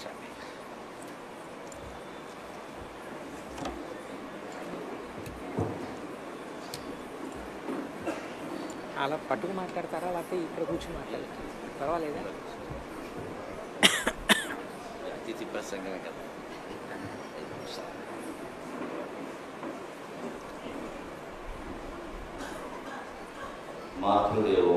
కూర్చోండి అలా పట్టుకు మాట్లాడతారా లేకపోతే ఇక్కడ కూర్చొని మాట్లాడతారా పర్వాలేదా అతిథి ప్రసంగమే కదా మాతృదేవో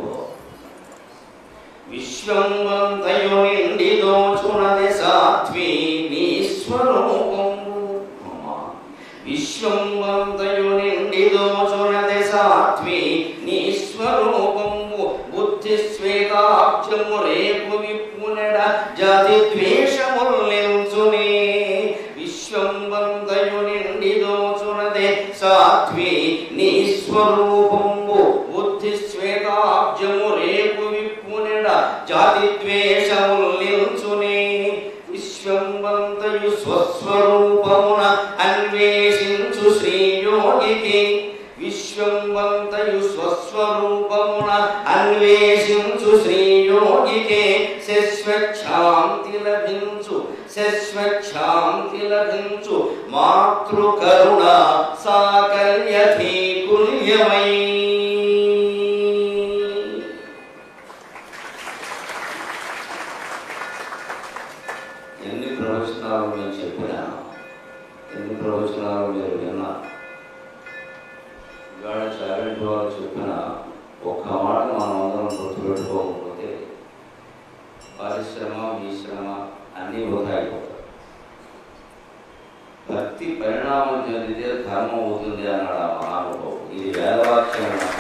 విశ్వంబంతయు నిండి దోచునది సాత్వి నీ స్వరూపము అమ్మా. విశ్వంబంతయు నిండి దోచునది సాత్వి నీ స్వరూపము బుద్ధి స్వేదాబ్జము రేపు విప్పునెడ జాతి ద్వేషములు నిల్చునే విశ్వంబంతయు నిండి దోచునదే సాత్వి నీ స్వరూపము బుద్ధి శ్వేతాబ్జము రేపు విప్పునెడ జాతి ద్వేషములు నిల్చునే విశ్వంబంతయు స్వస్వరూపమున అన్వేషించు శ్రీయోగికి విశ్వంబంతయు స్వస్వరూపమున అన్వేషించు శ్రీయోగికే శశ్వశాంతి లభించు శశ్వశాంతి లభించు మాతృకరుణ సాకల్యధీ కుల్యమై ఎన్ని ప్రవచనాలు మేము చెప్పినా ఎన్ని ప్రవచనాలు మీరు విన్నా ఇవాళ చారెంట్ వారు చెప్పిన ఒక్క మాట మనం అందరం గుర్తుపెట్టుకోకపోతే పరిశ్రమ విశ్రమ అన్నీ వృధా అయిపోతాయి భక్తి పరిణామం చెందితే ధర్మం అవుతుంది అన్నాడు ఆ మహానుభావు ఇది వేదవాక్యం అన్నమాట.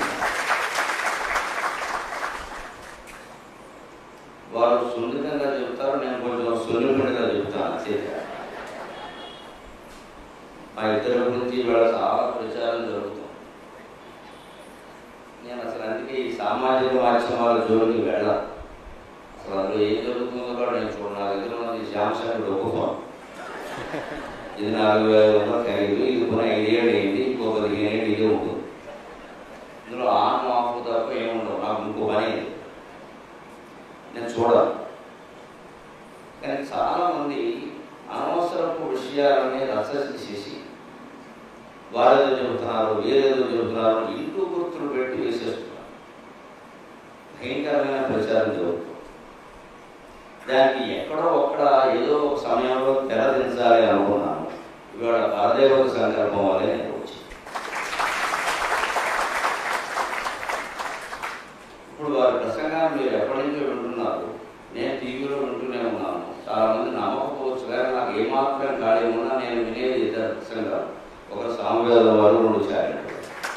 వారు సున్నితంగా చెప్తారు నేను కొంచెం సున్నితంగా చెప్తాను అంతే మా ఇద్దరి గురించి ఇవాళ చాలా ప్రచారం జరుగుతుంది నేను అసలు అందుకే ఈ సామాజిక మాధ్యమాల జోలికి వెళ్ళ అసలు అందులో ఏం జరుగుతుందో కూడా నేను చూడండి నా దగ్గర ఉన్నది శాంసంగ్ ఒప్పుకోం ఇది నాలుగు వేల వందల ఖరీదు ఇది కొన్ని ఐదేళ్ళు అయింది ఇంకో పదిహేను ఏళ్ళు ఇదే ఉంటుంది ఇందులో ఆన్ ఆఫ్ తప్ప ఏముండవు నాకు ఇంకో పని లేదు. నేను చూడాలి కానీ చాలామంది అనవసరపు విషయాలని రససి చేసి వారేదో చెబుతున్నారు వేరేదో చెబుతున్నారు ఇంటూ గుర్తులు పెట్టి వేసేస్తున్నారు భయంకరమైన ప్రచారం జరుగుతుంది దానికి ఎక్కడో ఒక్కడ ఏదో ఒక సమయంలో తెరదించాలి అనుకున్నాను ఇవాళ పరదేవత సంకల్పం వల్లే నేను వచ్చి ఇప్పుడు వారి ప్రసంగాన్ని మీరు ఎప్పటి నుంచో వింటున్నారు నేను టీవీలో వింటూనే ఉన్నాను చాలా మంది నమ్మకపోవచ్చు కానీ నాకు ఏమాత్రం ఖాళీ ఉన్నా నేను వినేది ఇద్దరు ప్రసంగాలు ఒక సామవేద వారు రెండు చారిట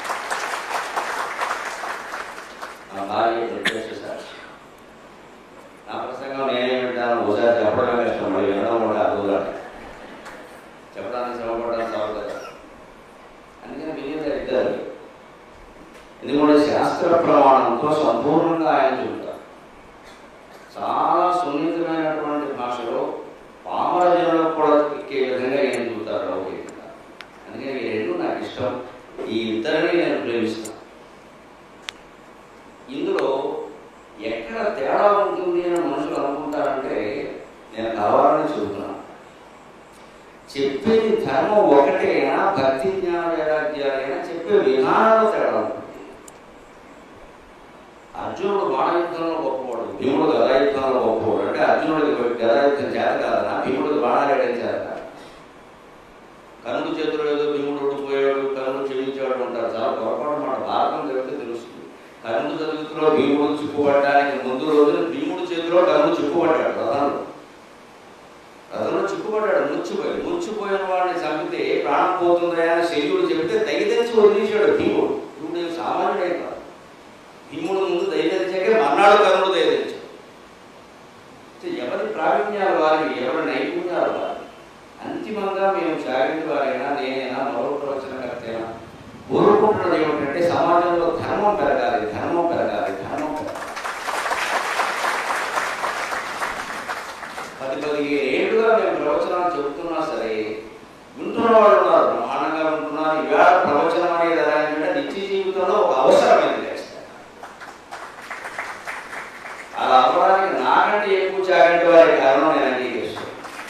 నా భార్య ప్రత్యక్ష సాక్షి నా ప్రసంగం నేనే వింటాను ఒకసారి చెప్పడమే కష్టం మళ్ళీ వినడం కూడా అదుగా చెప్పడానికి శ్రమపడడం చాలు కదా అందుకని వినేది ఇద్దరు ఎందుకంటే శాస్త్ర ప్రమాణంతో సంపూర్ణంగా ఆయన చెబుతారు చాలా సున్నితమైనటువంటి భాషలో పామర జనులకు కూడా ఎక్కే విధంగా ఏం చెబుతారు లౌకికంగా అందుకని ఈ రెండు నాకు ఇష్టం ఈ ఇద్దరిని నేను ప్రేమిస్తాను ఇందులో ఎక్కడ తేడా ఉంటుంది అని మనుషులు అనుకుంటారంటే నేను కావాలని చెబుతున్నాను చెప్పేది ధర్మం ఒకటేనా భక్తి జ్ఞాన వైరాగ్యాలైనా చెప్పే విధానంలో తేడా ఉంటుంది అర్జునుడు బాణయుద్ధంలో గొప్పవాడు భీముడు గదాయుద్ధంలో గొప్పవాడు అంటే అర్జునుడికి గదాయుద్ధం చేత కాదనా భీముడికి బాణాలేయడం చేత కాదు. కనుక చేతిలో ఏదో భీముడు ఓడిపోయాడు కనుక క్షమించాడు అంటారు చాలా పొరపాటు మాట భారతం చదివితే తెలుస్తుంది కనుక చదువుతులో భీముడు చిక్కుపడడానికి ముందు రోజున భీముడు చేతిలో కనుక చిక్కుపడ్డాడు రథంలో రథంలో చిక్కుపడ్డాడు ముచ్చిపోయి ముచ్చిపోయిన వాడిని చంపితే ప్రాణం పోతుందా అని శల్యుడు చెబితే దయదచ్చి వదిలేశాడు భీముడు భీముడు సామాన్యుడే కాదు భీముడు ముందు దయదచ్చాకే మన్నాడు కర్ణుడు దయదచ్చాడు అయితే ఎవరి ప్రావీణ్యాలు వారి ఎవరి నైపుణ్యాలు వారి అంతిమంగా మేము చాగంటి వారైనా నేనైనా మరో ప్రవచనకర్తైనా కోరుకుంటున్నది ఏమిటంటే సమాజంలో ధర్మం పెరగాలి ధర్మం పెరగాలి ధర్మం పెరగాలి పది పదిహేను ఏళ్ళుగా మేము ప్రవచనాలు చెబుతున్నా సరే వింటున్న వాళ్ళు ఉన్నారు బ్రహ్మాండంగా వింటున్నారు ఇవాళ ప్రవచనం అనేది ఎలా అంటే నిత్య జీవితంలో ఒక అవసరమైంది చేస్తారు అలా అవ్వడానికి నాకంటే ఎక్కువ చాగంటి వారి కారణం నేను అంగీకరిస్తాను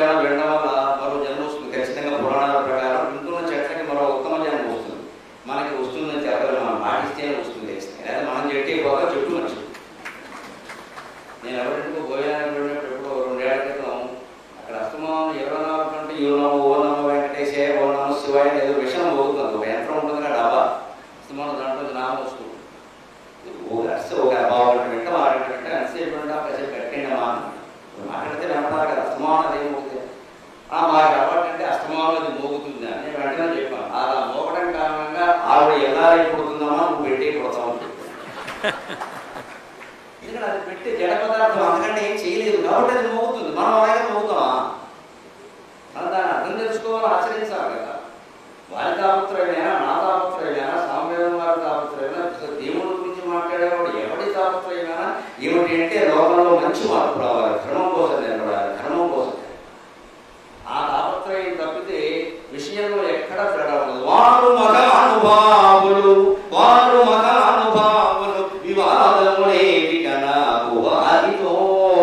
కేవలం వినడం వల్ల మరో జన్మ వస్తుంది ఖచ్చితంగా పురాణాల ప్రకారం వింటున్న చెట్లకి మరో ఉత్తమ జన్మ వస్తుంది మనకి వస్తుందని చెప్పలేదు మనం పాటిస్తేనే వస్తుంది లేదా మనం చెట్టే పోగా చెట్టు మనిషి నేను ఎవరింటికో భోజనానికి వెళ్ళినప్పుడు ఎప్పుడో రెండేళ్ల క్రితం అక్కడ అస్తమానం ఇరవై నాలుగు గంటలు యూనో ఓ నమ వెంకటేశే ఓ నమ శివాయ అని ఏదో విషయం పోతుంది ఒక యంత్రం ఉంటుంది కదా డబ్బా అస్తమానం దాంట్లో నామం వస్తుంది ఒక అస్స ఒక బాగుంటే వెంట మాట్లాడుతుంటే అంతసేపు వెంట కాసేపు కట్టండి అమ్మా మాట్లాడితే వెంటారు కదా అస్తమానం అదే మోగుతుంది ఆ మాకు అలవాటు అంటే అస్తమానం అది మోగుతుంది అని నేను వెంటనే చెప్పాను అలా మోగడం కారణంగా ఆవిడ ఎలా పుడుతుందమ్మా నువ్వు పెట్టే పుడతావు అని చెప్పాను. ఎందుకంటే అది పెట్టే జడ పదార్థం అంతకంటే ఏం చేయలేదు కాబట్టి అది మోగుతుంది మనం అలాగే మోగుతామా మనం దాన్ని అర్థం తెలుసుకోవాలి ఆచరించాలి కదా వారి తాపత్రయమైనా నా తాపత్రయమైనా సామవేదం వారి తాపత్రయమైనా అసలు దేవుడి గురించి మాట్లాడేవాడు ఎవడి తాపత్రయమైనా ఏమిటి అంటే లోకంలో మంచి మార్పు రావాలి ధర్మం కోసం నిలబడాలి ధర్మం కోసం ఆ తాపత్రయం తప్పితే విషయంలో ఎక్కడ తేడా ఉండదు వారు మహానుభావులు వారు మహానుభావులు వివాదములేవి నాకు వారితో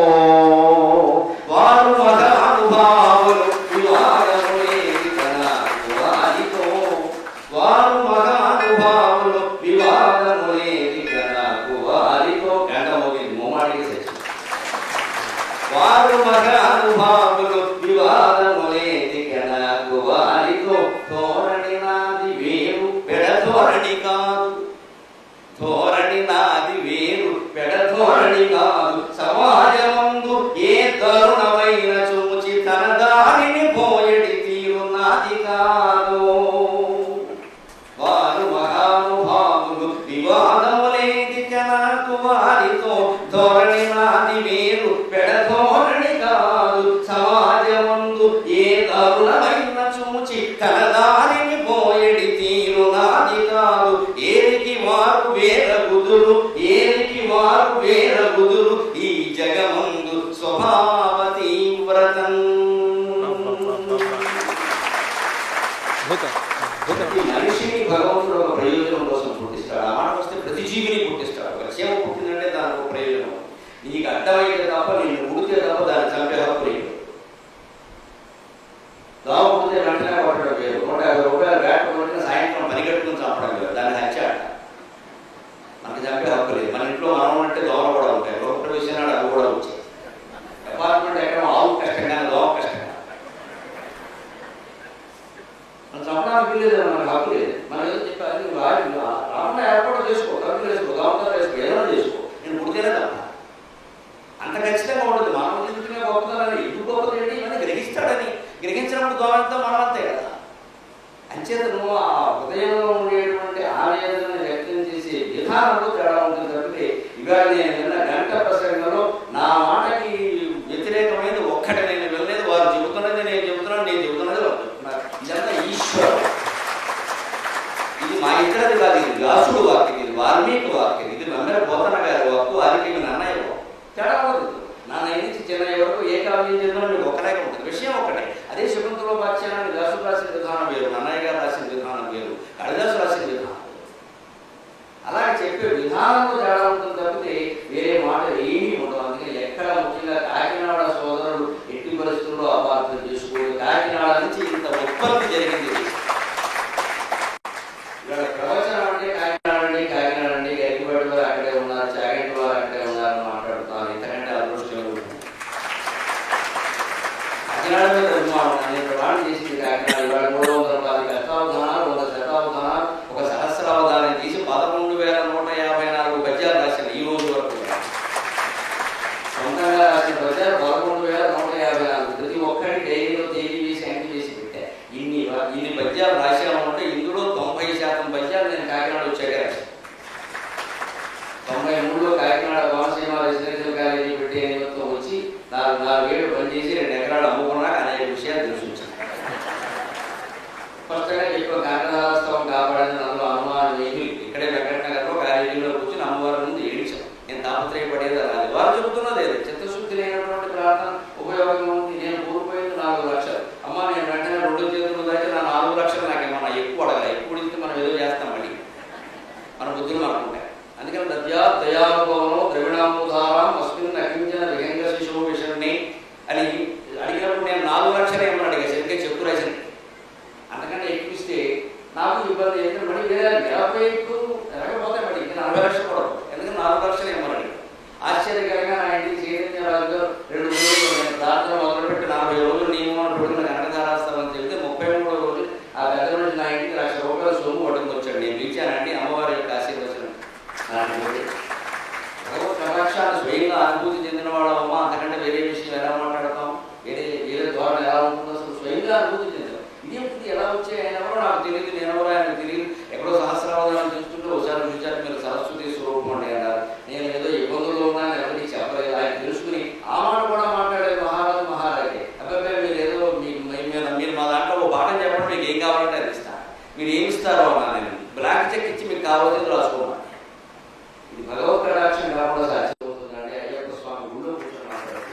వారు మహానుభావులు వివాదములేవి నాకు వారితో వారు మహానుభావులు వివాదములేవి నాకు వారితో గంట మోగింది మొమ్మాడికి సచ్చి వారు మహానుభావులు వివాదములేది నాకు వారితో ధోరణి నాది వేరు పెడధోరణి కాదు ధోరణి నాది వేరు పెడధోరణి కాదు సమాజమందు ఏ తరుణమైన చూచి తన దారిని పోయడి తీరు నాది కాదు వారు మహానుభావులు వివాదములేది నాకు వారితో ధోరణి నాది వేరు పెడధోరణి కాదు సమాజమందు ఏ తరుణమైన చూచి తన దారిని పోయడి తీరు నాది కాదు ఏరికి వారు వేర గుదురు ఏరికి వారు వేర గుదురు ఈ జగమందు స్వభావ తీవ్రతం అద్భుతం అద్భుతం ప్రతి మనిషిని భగవంతుడు ఒక ప్రయోజనం కోసం పుట్టిస్తాడు ఆ మాట వస్తే ప్రతి జీవిని పుట్టిస్తాడు ఒక చీమ పుట్టిందంటే దానికి ఒక ప్రయోజనం నీకు అడ్డమైతే తప్ప నేను పుడితే తప్ప దాన్ని చంపే హక్కు లేదు దోమ పుడితే వెంటనే కొట్టడం వేరు నూట యాభై రూపాయలు వేట కొట్టిన సాయంత్రం పరిగెట్టుకుని చంపడం వేరు దాన్ని హత్య అంట. మనకి చంపే హక్కు లేదు మన ఇంట్లో మనం అంటే దోమలు కూడా ఉంటాయి ఒకటి విషయాలు అవి కూడా వచ్చాయి అపార్ట్మెంట్ ఎక్కడ ఆవు కష్టం కానీ దోమ కష్టం కాదు. మనం చంపడానికి వీల్లేదు మనకు హక్కు లేదు మనం ఏదో చెప్పాలి నువ్వు రాజు రాకుండా ఏర్పాటు చేసుకో కబులు చేసుకో దోమతో చేసుకో ఏదైనా చేసుకో నేను పుడితేనే తప్ప అంత ఖచ్చితంగా ఉండదు మనం జీవితమే గొప్పతనని ఎందుకు గొప్పది ఏంటి ఇవన్నీ గ్రహిస్తాడని గ్రహించినప్పుడు దోమంతా మనమంతే కదా అంచేత నువ్వు ఆ హృదయంలో ఉండేటువంటి ఆవేదనని వ్యక్తం చేసే విధానంలో తేడా ఉంటుంది తప్పితే ఇవాళ నేను విన్న గంట ప్రసంగంలో నా మాటకి వ్యతిరేకమైనది ఒక్కటి నేను వెళ్ళలేదు వారు చెబుతున్నది నేను చెబుతున్నాను నేను చెబుతున్నది వారు చెబుతున్నారు ఇదంతా ఈశ్వరం ఇది మా ఇద్దరిది కాదు ఇది వ్యాసుడు వాక్యం ఇది వాల్మీకి వాక్యం ఇది నమ్మిన పోతన గారి వాక్కు వారికి మీ నన్నయ్య వాక్కు తేడా ఉండదు నాన్నయ్య నుంచి చిన్నయ్య వరకు ఏ కావ్యం చదివినా మీకు ఒకటే ఉంటుంది విషయం ఒకటే అదే శకుంతల వాక్యాన్ని వ్యాసుడు రాసిన విధానం వేరు నన్నయ్య గారు రాసిన విధానం వేరు కాళిదాసు రాసిన విధానం వేరు. అలాగే చెప్పే విధానంలో తేడా ఉంటుంది తప్పితే వేరే మాట ఏమీ ఉండదు అందుకే ఎక్కడ ముఖ్యంగా కాకినాడ సోదరుడు ఎట్టి పరిస్థితుల్లో అపార్థం చేసుకోడు కాకినాడ నుంచి ఇంత ఉత్పత్తి జరిగింది ఇవాళ ప్రవచనం అంటే కాకినాడ అండి కాకినాడ అండి గరికపాటి వారు అక్కడే ఉన్నారు చాగంటి వారు అక్కడే ఉన్నారు అని మాట్లాడుతున్నారు ఇంతకంటే అదృష్టం లేదు. కాకినాడ మీద అభిమానం నేను ప్రమాణం చేసింది కాకినాడ ఇవాళ మూడు వందల పది కష్టావధానాలు వంద శతావధానాలు ఒక సహస్రావధానం తీసి పదకొండు వేల నూట యాభై నాలుగు పద్యాలు రాశాను ఈ రోజు వరకు సొంతంగా రాసిన పద్యాలు పదకొండు వేల నూట యాభై నాలుగు ప్రతి ఒక్కటి డైరీలో తేదీ వేసి అంకి వేసి పెట్టా ఇన్ని ఇన్ని పద్యాలు రాశామంటే ఇందులో తొంభై శాతం పద్యాలు నేను కాకినాడ వచ్చాక రాశాను తొంభై మూడులో కాకినాడ కోనసీమ రెసిడెన్షియల్ కాలేజీ పెట్టే నిమిత్తం వచ్చి నాలుగు నాలుగేళ్ళు పనిచేసి రెండు ఎకరాలు అమ్ముకున్నాక అనేక విషయాలు తెలిసి వచ్చాను అక్షరం ఏమని అడిగా సరిగ్గా చెప్పు రచన అంతకంటే ఎక్కువ ఇస్తే నాకు ఇబ్బంది అయితే మళ్ళీ వేరే యాభై ఎక్కువ ఎలాగపోతే మళ్ళీ ఇంకా నలభై లక్షలు కూడా ఎందుకంటే నాలుగు లక్షలు ఏమని అడిగా ఆశ్చర్యకరంగా నా ఇంటికి చైతన్యరాజు గారు రెండు రోజులు నేను ప్రార్థన మొదలుపెట్టి నలభై రోజులు నియమం పెట్టుకుని కనకదారాస్తామని చెప్తే ముప్పై మూడో రోజు ఆ పెద్ద రోజు నా ఇంటికి లక్ష రూపాయల సొమ్ము పట్టుకొచ్చాడు నేను పిలిచానండి అమ్మవారి యొక్క ఆశీర్వచనం నాటి భగవత్ కటాక్షాన్ని స్వయంగా అనుభూతి చెందిన వాళ్ళమ్మా అంతకంటే వేరే విషయం ఎలా మాట్లాడతాం వేరే వేరే ద్వారా ఎలా ఉంటుందో అసలు స్వయంగా అనుభూతి చెందాం ఇదేంటి ఎలా వచ్చాయి ఆయన ఎవరో నాకు తెలియదు నేను ఎవరో ఆయనకు తెలియదు ఎక్కడో సహస్రావధానం చూస్తుంటే ఒకసారి చూచారు మీరు సరస్వతి స్వరూపం అండి అన్నారు నేను ఏదో ఇబ్బందుల్లో ఉన్నాను ఎవరికి చెప్పలేదు ఆయన తెలుసుకుని ఆ మాట కూడా మాట్లాడేది మహారాజు మహారాజే అబ్బాయి మీరు ఏదో మీ మీ మీద మీరు మా దాంట్లో ఒక పాఠం చెప్పండి మీకు ఏం కావాలంటే అది ఇస్తాను మీరు ఏమి ఇస్తారో అన్నా నేను బ్లాక్ చెక్ ఇచ్చి మీకు కావాల్సింది రాసుకోమని ఇది భగవత్ కటాక్షం కాకుండా సాధ్యమవుతుందండి అయ్యప్ప స్వామి గుళ్ళో కూర్చొని మాట్లాడారు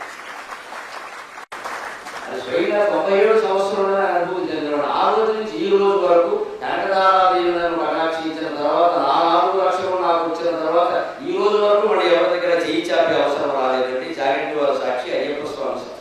అది స్వయంగా తొంభై ఏడు సంవత్సరంలో అనుభూతి చెందినాడు ఆ రోజు నుంచి ఈ రోజు వరకు కనకదారాదేవి నన్ను కటాక్షించిన తర్వాత నా నాలుగు లక్షలు నాకు వచ్చిన తర్వాత ఈ రోజు వరకు మన ఎవరి దగ్గర చేయి చాపే అవసరం రాలేదండి జాగంటి వారి సాక్షి అయ్యప్ప స్వామి సాక్షి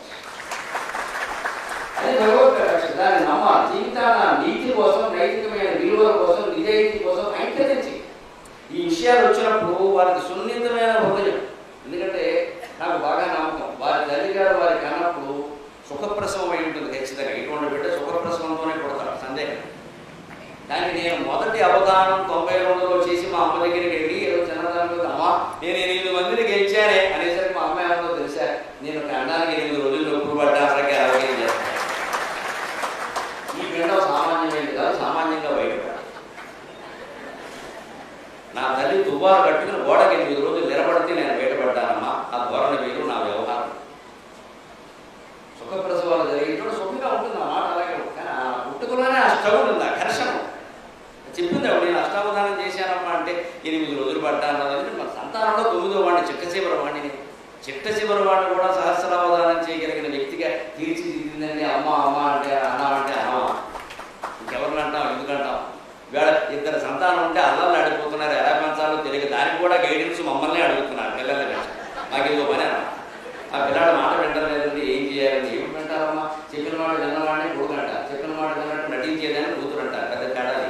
అది భగవత్ కటాక్షం దాన్ని నమ్మాలి జీవితాన నీతి కోసం నైతికమైన విలువల కోసం నిజాయితీ కోసం ఐక్యత చేయి ఈ విషయాలు వచ్చినప్పుడు వారికి సున్నితమైన హృదయం ఎందుకంటే నాకు బాగా నమ్మకం వారి తల్లి గారు వారి కన్నప్పుడు సుఖప్రసవం అయి ఉంటుంది ఖచ్చితంగా ఇటువంటి బిడ్డ సుఖప్రసవంతోనే పుడతారు సందేహం దానికి నేను మొదటి అవగాహన తొంభై రెండులో చేసి మా అమ్మ దగ్గరికి వెళ్ళి ఏదో చిన్నదానిలో అమ్మ నేను ఎనిమిది మందిని గెలిచానే అనేసరికి మా అమ్మాయి ఏమో తెలుసా నేను కండానికి ఎనిమిది రోజులు నొప్పులు పడ్డా అసలుకే ఆరోగ్యం చేస్తాను ఈ పిండం సామాన్యమైనది కాదు సామాన్యంగా బయటపడాలి నా తల్లి దుబారు కట్టుకుని గోడకి ఎనిమిది రోజులు నిలబడితే నేను బయటపడ్డానమ్మా ఆ ధోరణి వేరు నా వ్యవహారం సుఖప్రసవాలు జరిగేటప్పుడు సుఖంగా ఉంటుంది ఆ మాట అలాగే ఉంటుంది. కానీ ఆ పుట్టుకలోనే ఆ స్ట్రగుల్ ఉంది ఆ ఘర్షణ చెప్పింది ఆవిడ నేను అష్టావధానం చేశానమ్మా అంటే ఎనిమిది రోజులు పడ్డాను అన్నది మన సంతానంలో తొమ్మిదో వాడిని చిట్టశివర వాడిని చిట్టశివర వాడిని కూడా సహస్రావధానం చేయగలిగిన వ్యక్తిగా తీర్చిదిద్దిందండి అమ్మ అమ్మ అంటే అన్న అంటే అమ్మ ఇంకెవరిని అంటాం ఎందుకంటాం వేళ ఇద్దరు సంతానం ఉంటే అల్లర్లు అడిగిపోతున్నారు ఎలా పెంచాలో తెలియక దానికి కూడా గైడెన్స్ మమ్మల్ని అడుగుతున్నారు పిల్లల్ని పెంచాలి మాకు ఏదో పని అన్న ఆ పిల్లాడు మాట వింటలేదండి ఏం చేయాలని ఏమి వింటారమ్మా చెప్పిన మాట విన్నవాడిని కొడుకు అంటారు చెప్పిన మాట విన్నట్టు నటించేదని కూతురు అంటారు పెద్ద తేడాది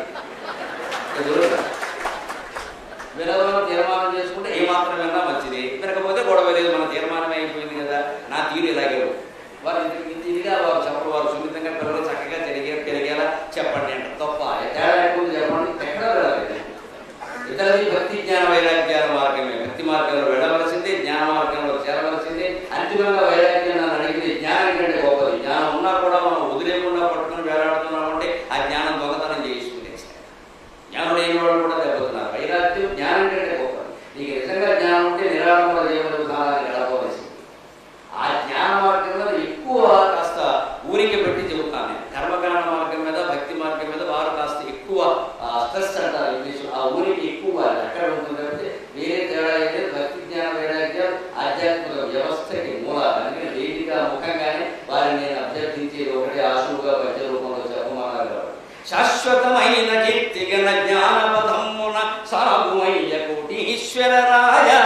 వినోదం తీర్మానం చేసుకుంటే ఏ మాత్రం విన్నా మంచిది వినకపోతే గొడవ లేదు మన తీర్మానమే అయిపోయింది కదా నా తీరు ఇలాగే ఉంది. వారు ఇంటికి ఇంటి ఇదిగా వారు చెప్పరు వారు సున్నితంగా పిల్లలు చక్కగా తిరిగే పెరిగేలా చెప్పండి అంటే తప్ప తేడా ఎక్కువ చెప్పండి ఎక్కడ వెళ్ళలేదు ఇతరులది భక్తి జ్ఞాన వైరాగ్యాల మార్గమే భక్తి మార్గంలో వెళ్ళవలసిందే జ్ఞాన మార్గంలో చేరవలసిందే అంతిమంగా వైరాగ్యం నన్ను అడిగితే జ్ఞానం కంటే గొప్పది జ్ఞానం ఉన్నా కూడా మనం వదిలేకుండా పట్టుకుని వేలాడుతున్నాం అంటే ఆ జ్ఞానం దొంగతనం చేసుకునేసి జ్ఞానం లేని వాళ్ళు కూడా దెబ్బతున్నారు వైరాగ్యం జ్ఞానం కంటే గొప్పది నీకు నిజంగా జ్ఞానం ఉంటే నిరాడంబర జీవన విధానాన్ని గడపవలసింది ఆ జ్ఞాన మార్గంలో ఎక్కువ కాస్త ఊరిక పెట్టి చెబుతాను నేను కర్మకాండ మార్గం మీద భక్తి మార్గం మీద వారు కాస్త ఎక్కువ స్ట్రెస్ అంటారు ఇంగ్లీష్ ఆ ఊరికి ఎక్కువ వారు అక్కడ ఉంటుంది కాబట్టి వేరే తేడా అయితే భక్తి జ్ఞాన వైరాగ్యం ఆధ్యాత్మిక వ్యవస్థకి మూలాలు అందుకని వేదిక ముఖంగానే వారిని నేను అభ్యర్థించేది ఒకటి ఆశువుగా పద్య రూపంలో చెప్పమన్నారు కాబట్టి శాశ్వతమైన కీర్తిగల జ్ఞానపదమ్మున సాగుమయ్య కోటీశ్వర రాయ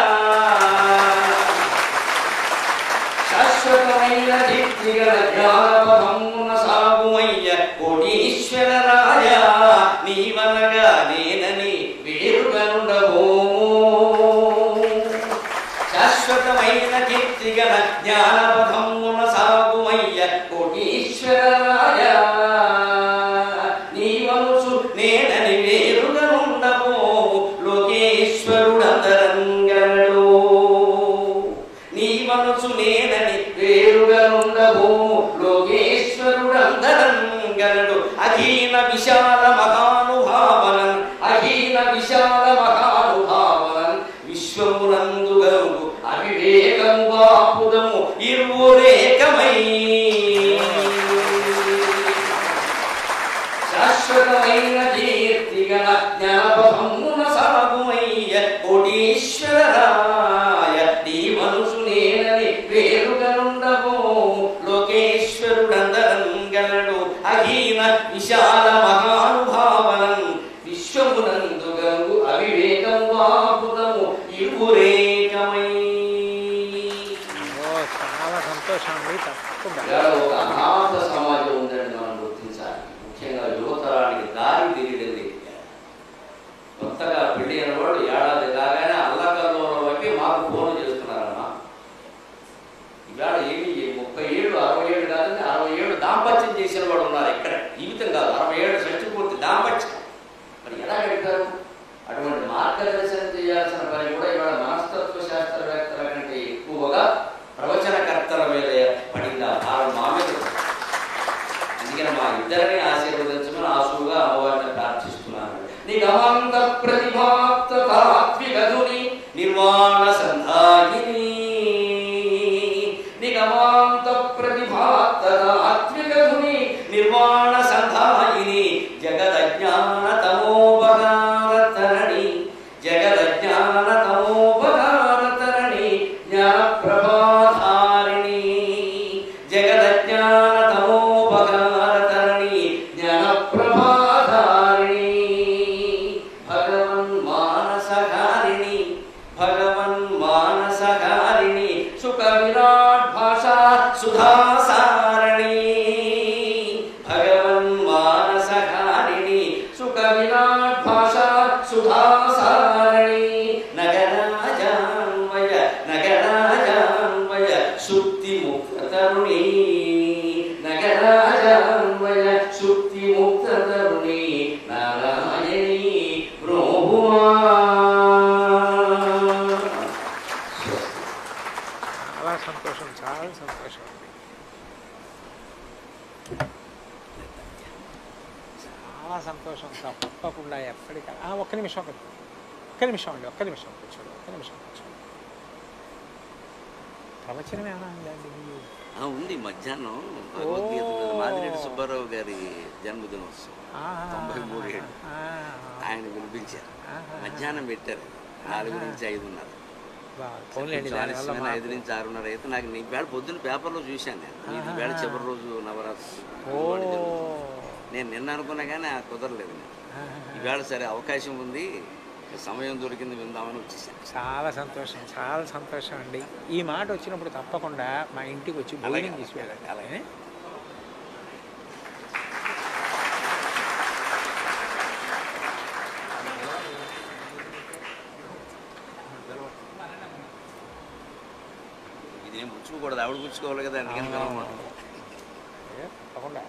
శాశ్వతమైన దీప్తిగల జ్ఞానపదమున సాగుమయ్య కోటీశ్వర రాయ నీవనగా నేనని వేరుగనుండవో శాశ్వతమైన కీర్తిగల జ్ఞానపదమున సాగుమయ్య కోటీశ్వర రాయ నీవనుచు నేనని వేరుగనుండవో లోకేశ్వరుడందరంగడు నీ మనసు నేనని వేరుగా ఉండవు లోకేశ్వరుడందరంగడు అహీన విశాల మహానుభావనన్ అహీన విశాల మహానుభావనన్ విశ్వమునందు గరుగు అవివేకము బాపుదము ఇరువురేకమై శాశ్వతమైన కీర్తిగల జ్ఞాపకమున సాగుమయ్య కోటీశ్వరాయ నీ మనసు నేనని వేరుగనుండవో లోకేశ్వరుడందరంగలడు అహీన విశాల మహానుభావనం విశ్వమునందు గంగు అవివేకం వాపుదము ఇరువురేకమై ఓ చాలా సంతోషం అండి తప్పకుండా ఇవాళ ఒక అనాథ సమాజం చేసిన వాడు ఉన్నారు ఇక్కడ జీవితం కాదు అరవై ఏడు సంచిపూర్తి దాంపత్యం మరి ఎలా గడిపారు అటువంటి మార్గదర్శనం చేయాల్సిన పని కూడా ఇవాళ మనస్తత్వ శాస్త్రవేత్తల కంటే ఎక్కువగా ప్రవచనకర్తల మీద పడింది ఆ భారం మా మీద ఉంది. అందుకని మా ఇద్దరిని ఆశీర్వదించమని ఆశువుగా అమ్మవారిని ప్రార్థిస్తున్నాను నిగమంత ప్రతిభాప్త తాత్వికధుని నిర్వాణ సంధాయిని నిగమాంత ప్రతిభాప్త తాత్వికధుని నిర్వాణ సంధాయిని జగదజ్ఞాన తమోపగారతరణి జగదజ్ఞాన తమోపగారతరణి జ్ఞాన ప్రభాధారిణి జగదజ్ఞాన తమోపగారతరణి జ్ఞాన ప్రభాధారిణి భగవన్ మానసగారిణి భగవన్ మానసగారిణి సుఖ విరాట్ భాషా సుధాసారణి భగవన్ మానసగారిణి సుఖ విరాట్ భాషా సుధాసారణి నగరాజాన్వయ నగరాజాన్వయ సుక్తి ముక్తరుణి నగరాజాన్వయ సుక్తి ముక్తరుణి నారాయణి బ్రోహుమా చాలా సంతోషం చాలా సంతోషం చాలా సంతోషం తప్పకుండా ఎప్పటికీ ఆ, ఒక్క నిమిషం ఒక్క ఒక్క నిమిషం అండి ఒక్క నిమిషం కూర్చోండి ఒక్క నిమిషం కూర్చోండి ప్రవచనం ఏమైనా ఉందండి ఆ, ఉంది మధ్యాహ్నం భగవద్గీత మీద మాదిరెడ్డి సుబ్బారావు గారి జన్మదినోత్సవం తొంభై మూడు ఏళ్ళు ఆయన వినిపించారు మధ్యాహ్నం పెట్టారు నాలుగు నుంచి ఐదున్నర పోన్లేండి దానివల్ల ఆలస్యమైన మాకు- ఐదు నుంచి ఆరున్నర అయితే నాకు నీ వేళ పొద్దున్న పేపర్లో చూశాను నేను నీది వేళ చివరి రోజు నవరాత్రి ఓ వాడి జరుగుతుంది. నేను నిన్న అనుకున్నా కానీ ఆ కుదరలేదు నేను ఈవేళ సరే అవకాశం ఉంది సమయం దొరికింది విందామని వచ్చేసాను చాలా సంతోషం చాలా సంతోషం అండి ఈ మాట వచ్చినప్పుడు తప్పకుండా మా ఇంటికి వచ్చి అలాగే, భోజనం తీసుకెళ్ళండి అలాగే ఇది నేను పుచ్చుకోకూడదు ఆవిడ పుచ్చుకోవాలి కదా అందుకని కలవమాట ఏ, తప్పకుండా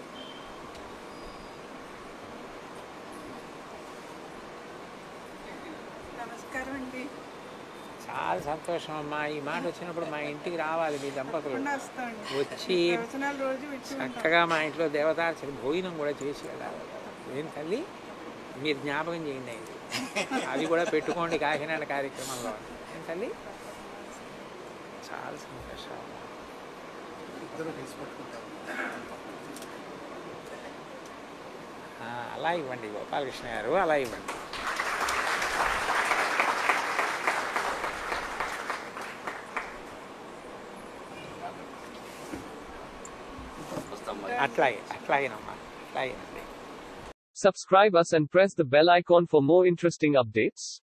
నమస్కారం అండి చాలా సంతోషం అమ్మా ఈ మాట వచ్చినప్పుడు మా ఇంటికి రావాలి మీ దంపతులు తప్పకుండా వస్తామండి వచ్చి ప్రవచనాలు రోజు వచ్చి ఉంటాం చక్కగా మా ఇంట్లో దేవతార్చన భోజనం కూడా చేసి వెళ్ళాలి ఏం తల్లి మీరు జ్ఞాపకం చేయండి అవి. అవి కూడా పెట్టుకోండి కాకినాడ కార్యక్రమంలో ఏం తల్లి చాలా సంతోషం ఆ, అలా ఇవ్వండి గోపాలకృష్ణ గారు అలా ఇవ్వండి వస్తాం మరి. అట్లాగే అట్లాగేనమ్మా అట్లాగేనండి Subscribe us and press the bell icon for more interesting updates.